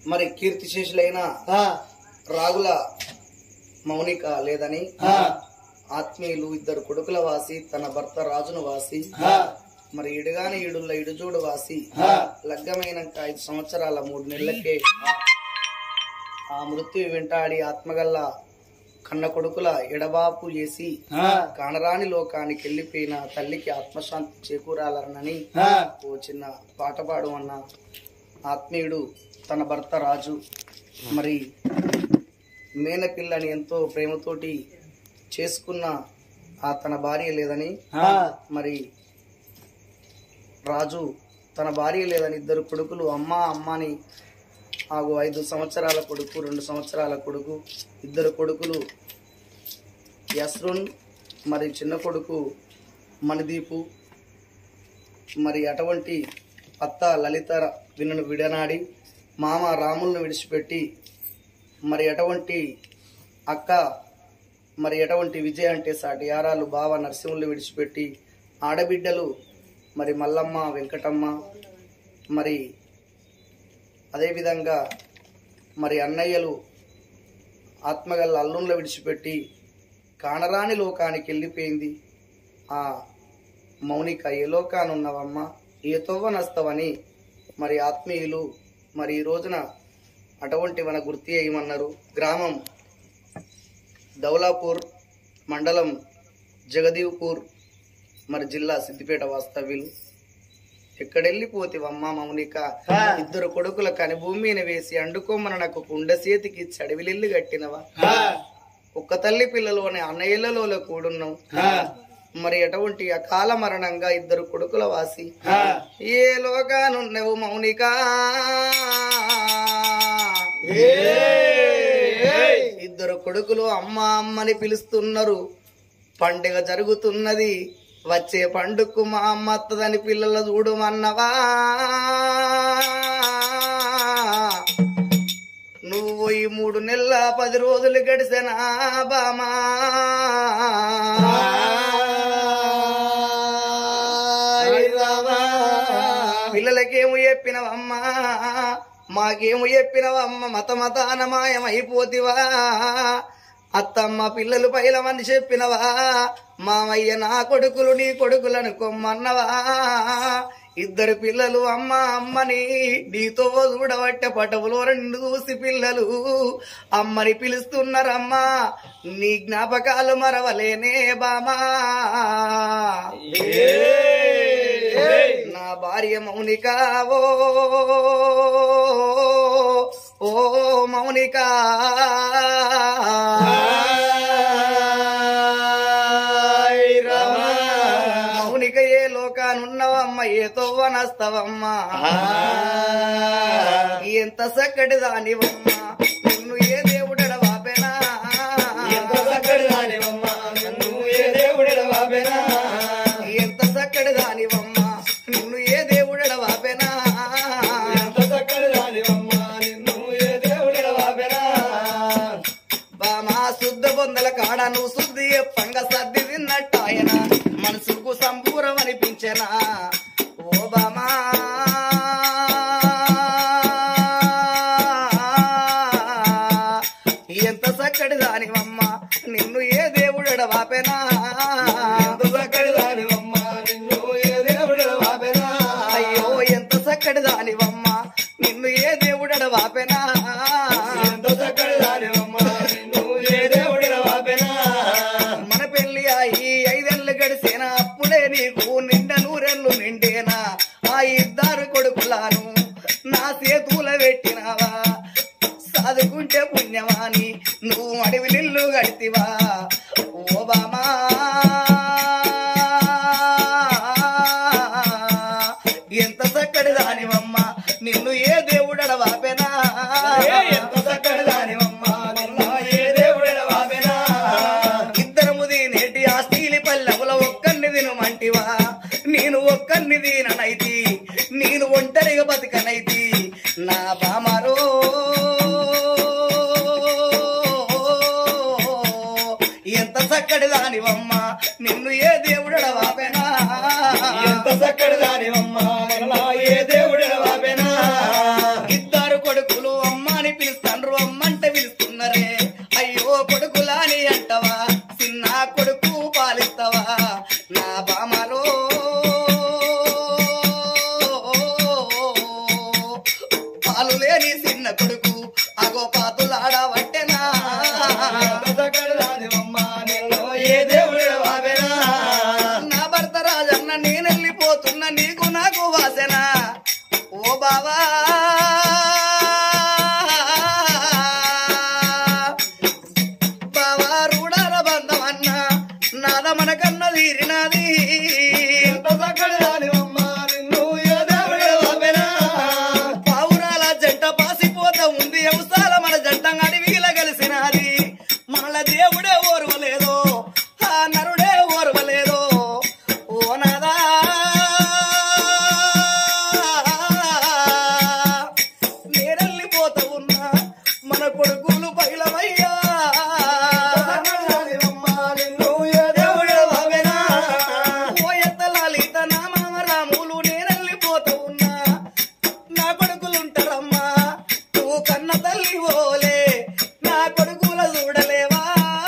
మరి కీర్తిశేషులైన ఆ, రాగుల మౌనిక లేదని ఆ, ఆత్మీయులు ఇద్దరు కొడుకుల వాసి తన భర్త రాజును వాసి ఆ, మరి ఇడుగాని ఇడుల్ల ఇడుజోడు వాసి ఆ. లగ్గమైనాక ఐదు సంవత్సరాల మూడు నెలలకే ఆ మృత్యు వెంటాడి ఆత్మగల్ల కన్న కొడుకుల ఎడబాపు చేసి ఆ, కానరాని లోకానికి వెళ్ళిపోయిన తల్లికి ఆత్మశాంతి చేకూరాలనని ఆ, ఓ చిన్న పాట పాడు అన్న ఆత్మీయుడు తన భర్త రాజు మరి మేనపిల్లని ఎంతో ప్రేమతోటి చేసుకున్న ఆ తన భార్య లేదని ఆ, మరి రాజు తన భార్య లేదని ఇద్దరు కొడుకులు అమ్మ అమ్మని ఆగు ఐదు సంవత్సరాల కొడుకు రెండు సంవత్సరాల కొడుకు ఇద్దరు కొడుకులు యస్రున్ మరి చిన్న కొడుకు మణిదీపు మరి అటువంటి అత్త లలిత వినను విడనాడి మామ రాములను విడిచిపెట్టి మరి అటువంటి అక్క మరి ఎటువంటి విజయ అంటే సాటి యారాలు బావ నరసింహులు విడిచిపెట్టి ఆడబిడ్డలు మరి మల్లమ్మ వెంకటమ్మ మరి అదేవిధంగా మరి అన్నయ్యలు ఆత్మగల్ల అల్లుండ్ల విడిచిపెట్టి కానరాని లోకానికి వెళ్ళిపోయింది ఆ మౌనిక ఏ లోకానున్నవమ్మ ఏ తొవ్వనస్తవని మరి ఆత్మీయులు మరి ఈ రోజున అటువంటి మన గుర్తు చేయమన్నారు గ్రామం దౌలాపూర్ మండలం జగదీవ్పూర్ మరి జిల్లా సిద్దిపేట వాస్తవ్యులు ఎక్కడెళ్ళిపోతివమ్మ మౌనిక ఆ. ఇద్దరు కొడుకుల కని భూమి మీద వేసి అండుకోమన నాకు కుండ చేతికి చడివిలిల్లు కట్టినవా ఆ, ఒక్క తల్లి పిల్లలోని అన్నయ్యలలో కూడున్నావు ఆ, మరి ఎటువంటి అకాల మరణంగా ఇద్దరు కొడుకుల వాసి ఆ, ఏ లోకానున్నవు మౌనిక ఏయ్! ఇద్దరు కొడుకులు అమ్మ అమ్మని పిలుస్తున్నారు పండుగ జరుగుతున్నది వచ్చే పండుగకు మా అమ్మ అత్తదని పిల్లలు చూడమన్నవా నువ్వు ఈ మూడు నెలల పది రోజులు గడిసెనా బామా ఆయ్ రామా. పిల్లలకేమో చెప్పినవమ్మా మాకేమో చెప్పినవమ్మ మత మతాన మాయమైపోతివా అత్తమ్మ పిల్లలు పైలమని చెప్పినవా మామయ్య నా కొడుకులు నీ కొడుకులను కొమ్మన్నవా ఇద్దరు పిల్లలు అమ్మ అమ్మని నీతో చూడబట్టే పటవులో రెండు చూసి పిల్లలు అమ్మని పిలుస్తున్నారమ్మా నీ జ్ఞాపకాలు మరవలేనే బామా ఏయ్! నా భార్య మౌనిక ఓ ఓ మౌనిక ఆయ్ రామా. మౌనిక ఏ లోకానున్నవమ్మ ఏ తోవనస్తవమ్మ ఆ, ఎంత చక్కటి దానివమ్మ నిన్ను ఏ దేవుడడ వాపెనా ఎంత చక్కటి దానివమ్మ, నన్ను ఏ దేవుడెడ వాపెనా? ఎంత చక్కటి దానివమ్మ నిన్ను ఏ దేవుడడ వాపెనా ఎంత చక్కటి దానివమ్మ, నిన్ను ఏ దేవుడెడ వాపెనా? బామా శుద్ధ బొందల కాడ నువ్వు శుద్ధి పంగ సర్ది తిన్నట్టు ఆయన మనసుకు సంపూరం అనిపించనా ఓ బామా ఎంత చక్కటి దానివమ్మ నిన్ను ఏ దేవుడడ వాపెనా ఎంత చక్కటి దానివమ్మ, నిన్ను ఏ దేవుడెడ వాపెనా? అయ్యో ఎంత చక్కటి దానివమ్మ నిన్ను ఏ దేవుడడ వాపెనా ఎంత చక్కటి దానివమ్మ, నిన్ను ఏ దేవుడెడ వాపెనా? మన పెళ్లి అయి ఐదేళ్లు గడిసేనా అప్పుడే నీకు నిండ నూరెళ్ళు నిండేనా ఆ ఇద్దరు కొడుకులాను నా చేతుల పెట్టినావా సాదుకుంటే పుణ్యమాని నువ్వు అడవి నిల్లు గడితివా ఓ బామా ఎంత చక్కటి దానివమ్మ నిన్ను ఏ దేవుడడ వాపెనా ఏ ఎంత చక్కటి దానివమ్మ, నిన్ను ఏ దేవుడెడ వాపెనా? ఇద్దరముది నేటి ఆస్తిలి పల్లెముల ఒక్కన్ని తినమంటివా నేను ఒక్కన్ని తిననైతి నేను ఒంటరిగా బతకనైతి నా బామరో ఎంత చక్కటి దానివమ్మ నిన్ను ఏ దేవుడడ వాపెనా ఎంత చక్కటి దానివమ్మ, నిన్ను ఏ దేవుడెడ వాపెనా? ఇద్దరు కొడుకులు అమ్మ నీకు నాకు వాసన ఓ బావా బావా రూడాల బంధమన్న నాద మనకన్న తీరినది ఎంత చక్కటి దానివమ్మ నిన్ను ఏ దేవుడే వాపెనా పావురాల జంట పాసిపోత ఉంది అవసాల మన జంట అడవిల కలిసినది మన దేవుడే ఓర్వలేదో ఆ నరుడే ఓర్వలేదో ఓ నాదా నేనెళ్ళిపోతా ఉన్నా మన కొడుకులు పైలమయ్యా దానివమ్మ నిన్ను ఏ దేవుడే వాపెనా ఓ ఎత్త లలిత నామ రాములు నేనెళ్ళిపోతా ఉన్నా నా కొడుకులుంటారమ్మా నువ్వు కన్న తల్లి ఓలే నా కొడుకుల చూడలేవా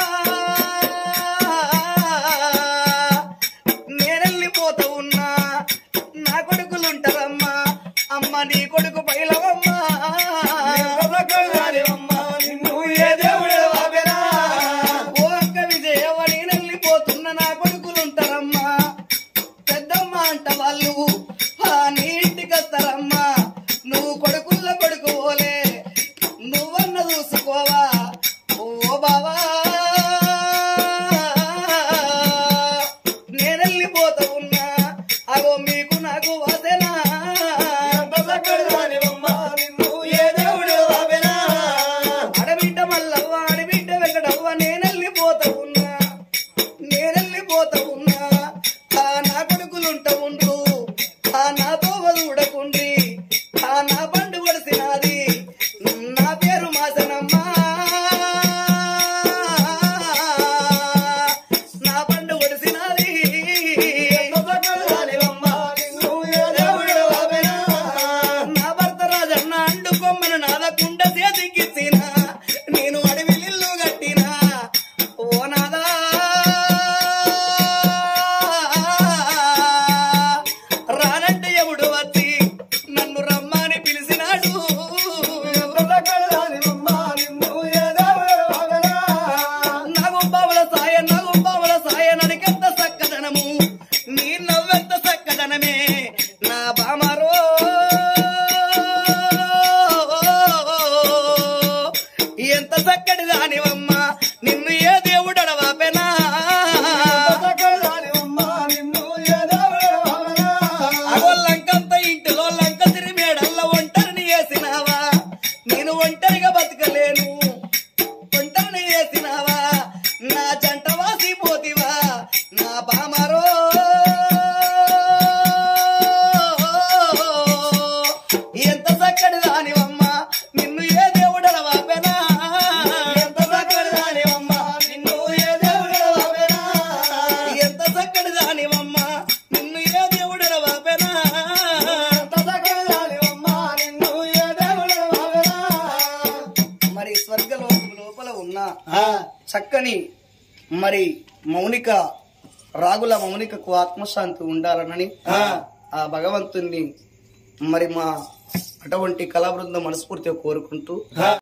నేనెళ్ళిపోతా ఉన్నా నా కొడుకులుంటారమ్మా అమ్మ నీ కొడుకు పైలవమ్మా ఎంత చక్కటి దానివమ్మ నిన్ను ఏ దేవుడే వాపెనా ఓ అక్క విజయవ నేనెళ్ళిపోతున్న నా కొడుకులుంటారమ్మా పెద్దమ్మ అంట వాళ్ళు ఆ నీ ఇంటికి వస్తారమ్మా నువ్వు కొడుకుల్ల కొడుకు పోలే నువ్వన్న చూసుకోవా ఓ బావా నేనెళ్ళిపోతా ఉన్నా అగో మీకు నాకు వాసనా ఎంత చక్కటి దానివమ్మ నిన్ను ఏ దేవుడే వాపెనా అడబిడ్డ మల్లవ్వ అడబిడ్డ వెంకటవ్వ నేనెళ్ళిపోతా ఉన్నా నేనెళ్ళిపోతా ఉన్నా ఆ నా కొడుకులుంట ఉండ్రు ఆ నా తోవ చూడకుండ్రి ఆ నా బండు కొడిసినది నా పేరు మాసనమ్మా నా బండు కొడిసినది ఎంత చక్కటి దానివమ్మ నిన్ను ఏ దేవుడే వాపెనా నా భర్త రాజన్న అండు కొమ్మను నాదకుండ చేతికిచ్చిన నేను అడవిలిల్లు కట్టిన ఓ నాదా రానంటే ఎవడు వచ్చి నన్ను రమ్మని పిలిచినాడు ఎంత చక్కటి దానివమ్మ నిన్ను ఏ దేవుడే వాపెనా నగుంబావుల సాయ నగుంబావుల సాయ నడికెంత చక్కదనము నీ నవ్వెంత చక్కదనమే నా బామరో ఎంత చక్కటి దానివమ్మ నిన్ను ఏ దేవుడు అడవాపెనా అగో లంకంత ఇంటిలో లంక తిరిమేడల్ల ఒంటరిని వేసినావా నేను ఒంటరిగా బతకలేను ఒంటరిని వేసినావా నా జంట వాసిపోతివా నా బామరో ఎంత చక్కటి దానివమ్మ నిన్ను ఏ దేవుడు అడవాపెనా ఎంత చక్కటి దానివమ్మ నిన్ను ఏ దేవుడు అడవాపెనా ఎంత చక్కటి దానివమ్మ నిన్ను ఏ దేవుడు అడవాపెనా మరి స్వర్గలోకం లోపల ఉన్న చక్కని మరి మౌనిక రాగుల మౌనికకు ఆత్మశాంతి ఉండాలనని ఆ భగవంతుణ్ణి మరి మా అటువంటి కళాబృందం మనస్ఫూర్తిగా కోరుకుంటూ